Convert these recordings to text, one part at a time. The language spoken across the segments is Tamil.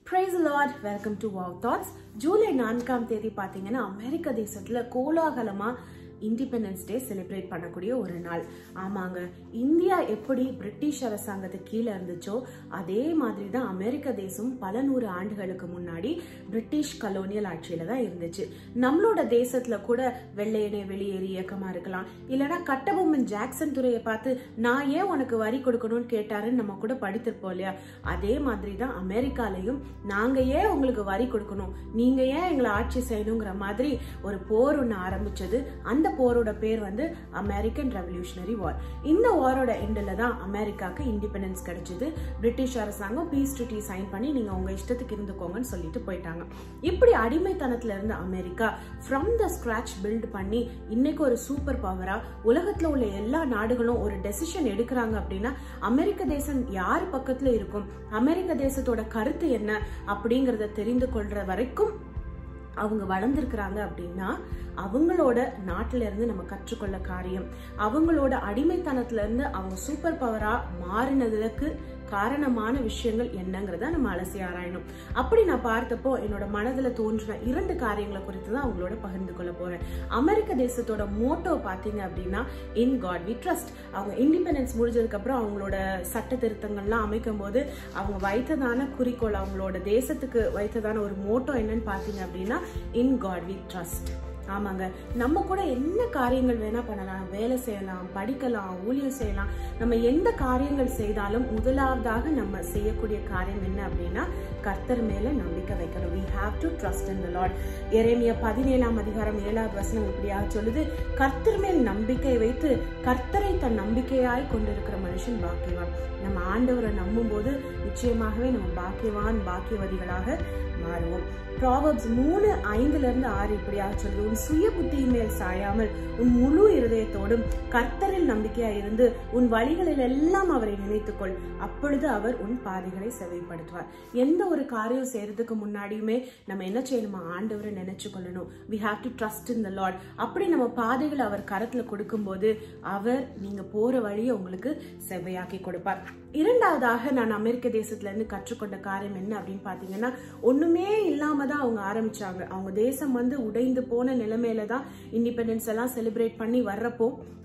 price lord welcome to wow thoughts ஜூலை நான்காம் தேதி பார்த்தீங்கன்னா அமெரிக்க தேசத்துல கோலாகலமா இண்டிபெண்டன்ஸ் டே செலிப்ரேட் பண்ணக்கூடிய ஒரு நாள் ஆமாங்க இந்தியா எப்படி பிரிட்டிஷ் அரசாங்கத்துக்கு கீழே இருந்துச்சோ அதே மாதிரி தான் அமெரிக்க தேசம் பல நூறு ஆண்டுகளுக்கு முன்னாடி பிரிட்டிஷ் கலோனியல் ஆட்சியில தான் இருந்துச்சு நம்மளோட தேசத்துல கூட வெள்ளையனே வெளியேறி இயக்கமா இருக்கலாம் இல்லைன்னா கட்டபொம்மன் ஜாக்சன் துறையை பார்த்து நான் ஏன் உனக்கு வரி கொடுக்கணும்னு கேட்டாருன்னு நம்ம கூட படித்திருப்போம் இல்லையா அதே மாதிரி தான் அமெரிக்காலையும் நாங்க ஏன் உங்களுக்கு வரி கொடுக்கணும் நீங்க ஏன் எங்களை ஆட்சி செய்யணுங்கிற மாதிரி ஒரு போர் ஒன்று ஆரம்பிச்சது அந்த போரோட பேர் வந்து அமெரிக்கன் ரெவல்யூஷனரி வார் இந்த வாரோட எண்டில் தான் அமெரிக்காவுக்கு இண்டிபெண்டன்ஸ் கிடைச்சது பிரிட்டிஷ் அரசாங்கம் பீஸ் ட்ரிட்டி சைன் பண்ணி நீங்க உங்க இஷ்டத்துக்கு இருந்துக்கோங்கன்னு சொல்லிட்டு போயிட்டாங்க இப்படி அடிமைத்தனத்துல இருந்த America from the scratch build பண்ணி இன்னைக்கு ஒரு சூப்பர் பவரா உலகத்துல உள்ள எல்லா நாடுகளும் ஒரு டெசிஷன் எடுக்கிறாங்க அப்படின்னா அமெரிக்க தேசம் யார் பக்கத்துல இருக்கும் அமெரிக்க தேசத்தோட கருத்து என்ன அப்படிங்கறத தெரிந்து கொள்ற வரைக்கும் அவங்க வளர்ந்துருக்கிறாங்க அப்படின்னா அவங்களோட நாட்டில இருந்து நம்ம கற்றுக்கொள்ள காரியம் அவங்களோட அடிமைத்தனத்துல இருந்து அவங்க சூப்பர் பவரா மாறினதுக்கு காரணமான விஷயங்கள் என்னங்கிறத நம்ம அலசி ஆராயணும் அப்படி நான் பார்த்தப்போ என்னோட மனதுல தோன்றின இரண்டு காரியங்களை குறித்து தான் அவங்களோட பகிர்ந்து கொள்ள போறேன் அமெரிக்க தேசத்தோட மோட்டோ பாத்தீங்க அப்படின்னா இன் காட் வி ட்ரஸ்ட் அவங்க இண்டிபெண்டன்ஸ் முடிஞ்சதுக்கு அப்புறம் அவங்களோட சட்ட திருத்தங்கள்லாம் அமைக்கும் போது அவங்க வைத்ததான குறிக்கோள் அவங்களோட தேசத்துக்கு வைத்ததான ஒரு மோட்டோ என்னன்னு பாத்தீங்க அப்படின்னா இன் காட் வி ட்ரஸ்ட் ஆமாங்க நம்ம கூட என்ன காரியங்கள் வேணா பண்ணலாம் வேலை செய்யலாம் படிக்கலாம் ஊழியம் செய்யலாம் நம்ம எந்த காரியங்கள் செய்தாலும் முதலாவதாக நம்ம செய்யக்கூடிய காரியம் என்ன அப்படின்னா கர்த்தர் மேல நம்பிக்கை வைக்கணும் we have to trust in the lord எரேமியா பதினேழாம் அதிகாரம் ஏழாவது வசனம் இப்படியாக சொல்லுது கர்த்தர் மேல் நம்பிக்கை வைத்து கர்த்தரை தன் நம்பிக்கையாய் கொண்டிருக்கிற மனுஷன் பாக்கியவான் நம்ம ஆண்டவரை நம்பும் போது நிச்சயமாகவே நம்ம பாக்கியவான் பாக்கியவதிகளாக மாறுவோம் ப்ராவர்ப்ஸ் மூணு ஐந்துல இருந்து ஆறு இப்படியாக சொல்லுது உன் சுய புத்தியின் மேல் சாயாமல் உன் முழு இருதயத்தோடும் கர்த்தரில் நம்பிக்கையா இருந்து உன் வழிகளில் எல்லாம் அவரை நினைத்துக்கொள் அப்பொழுது அவர் உன் பாதைகளை செவைப்படுத்துவார் எந்த ஒரு காரியம் செய்யறதுக்கு முன்னாடியுமே நம்ம என்ன செய்யணுமா ஆண்டவரை நினைச்சு கொள்ளணும் we have to trust in the lord அப்படி நம்ம பாதைகளை அவர் கரத்துல கொடுக்கும்போது அவர் நீங்க போற வழியை உங்களுக்கு செவ்வையாக்கி கொடுப்பார் இரண்டாவதாக நான் அமெரிக்க தேசத்துல இருந்து கற்றுக்கொண்ட காரியம் என்ன அப்படின்னு பாத்தீங்கன்னா ஒண்ணுமே இல்லாம தான் அவங்க ஆரம்பிச்சாங்க அவங்க தேசம் வந்து உடைந்து போன நிலைமையில தான் இண்டிபெண்டன்ஸ் எல்லாம் செலிப்ரேட் பண்ணி வர்றப்போ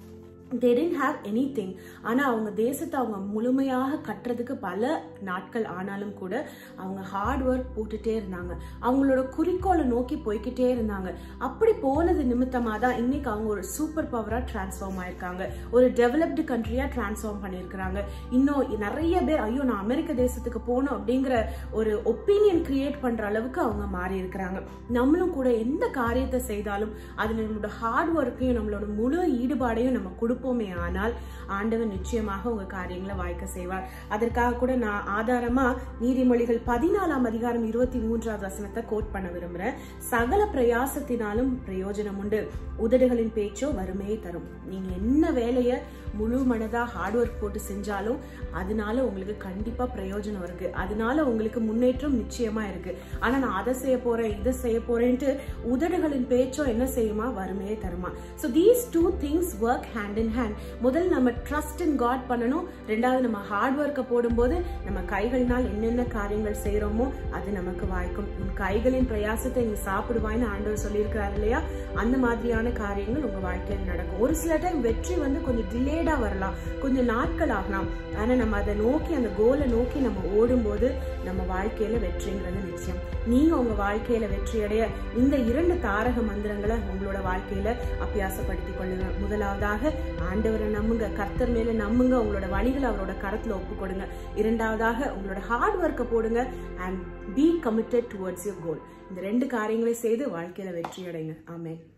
they don't have anything ஆனால் அவங்க தேசத்தை அவங்க முழுமையாக கட்டுறதுக்கு பல நாட்கள் ஆனாலும் கூட அவங்க ஹார்ட் ஒர்க் போட்டுட்டே இருந்தாங்க அவங்களோட குறிக்கோளை நோக்கி போய்கிட்டே இருந்தாங்க அப்படி போனது நிமித்தமாக தான் இன்னைக்கு அவங்க ஒரு சூப்பர் பவராக டிரான்ஸ்ஃபார்ம் ஆயிருக்காங்க ஒரு டெவலப்டு கண்ட்ரியாக டிரான்ஸ்ஃபார்ம் பண்ணியிருக்கிறாங்க இன்னும் நிறைய பேர் ஐயோ நான் அமெரிக்க தேசத்துக்கு போகணும் அப்படிங்கிற ஒரு ஒப்பீனியன் கிரியேட் பண்ணுற அளவுக்கு அவங்க மாறி இருக்கிறாங்க நம்மளும் கூட எந்த காரியத்தை செய்தாலும் அதில் நம்மளோட ஹார்ட் ஒர்க்கையும் நம்மளோட முழு ஈடுபாடையும் நம்ம கொடுப்போம் கொடுப்போமே ஆனால் ஆண்டவர் நிச்சயமாக உங்க காரியங்களை வாய்க்க செய்வார் அதற்காக கூட நான் ஆதாரமா நீதிமொழிகள் பதினாலாம் அதிகாரம் இருபத்தி மூன்றாவது வசனத்தை கோட் பண்ண விரும்புறேன் சகல பிரயாசத்தினாலும் பிரயோஜனம் உண்டு உதடுகளின் பேச்சோ வறுமையை தரும் நீங்க என்ன வேலைய முழு மனதா ஹார்ட் ஒர்க் போட்டு செஞ்சாலும் அதனால உங்களுக்கு கண்டிப்பா பிரயோஜனம் இருக்கு அதனால உங்களுக்கு முன்னேற்றம் நிச்சயமா இருக்கு ஆனா நான் அதை செய்ய போறேன் இதை செய்ய போறேன்ட்டு உதடுகளின் பேச்சோ என்ன செய்யுமா வறுமையை தருமா so these two things work hand in hand முதல் நம்ம ட்ரஸ்ட் இன் காட் பண்ணணும் ரெண்டாவது நம்ம ஹார்ட் ஒர்க்கை போடும்போது நம்ம கைகள்னால் என்னென்ன காரியங்கள் செய்யறோமோ அது நமக்கு வாய்க்கும் உன் கைகளின் பிரயாசத்தை நீ சாப்பிடுவாய்னு ஆண்டவர் சொல்லியிருக்கிறார் இல்லையா அந்த மாதிரியான காரியங்கள் உங்க வாழ்க்கையில் நடக்கும் ஒரு சில டைம் வெற்றி வந்து கொஞ்சம் டிலேடா வரலாம் கொஞ்சம் நாட்கள் ஆகலாம் ஆனா நம்ம அதை நோக்கி அந்த கோலை நோக்கி நம்ம ஓடும்போது நம்ம வாழ்க்கையில வெற்றிங்கிறது நிச்சயம் நீங்க உங்க வாழ்க்கையில வெற்றி அடைய இந்த இரண்டு தாரக மந்திரங்களை உங்களோட வாழ்க்கையில அபியாசப்படுத்தி கொள்ளுங்க முதலாவதாக ஆண்டவரை நம்புங்க கர்த்தர் மேல நம்புங்க உங்களோட வழிகளை அவரோட கரத்துல ஒப்பு கொடுங்க இரண்டாவதாக உங்களோட ஹார்ட் ஒர்க்கை போடுங்க and be committed towards your goal இந்த ரெண்டு காரியங்களை செய்து வாழ்க்கையில வெற்றி அடைங்க ஆமேன்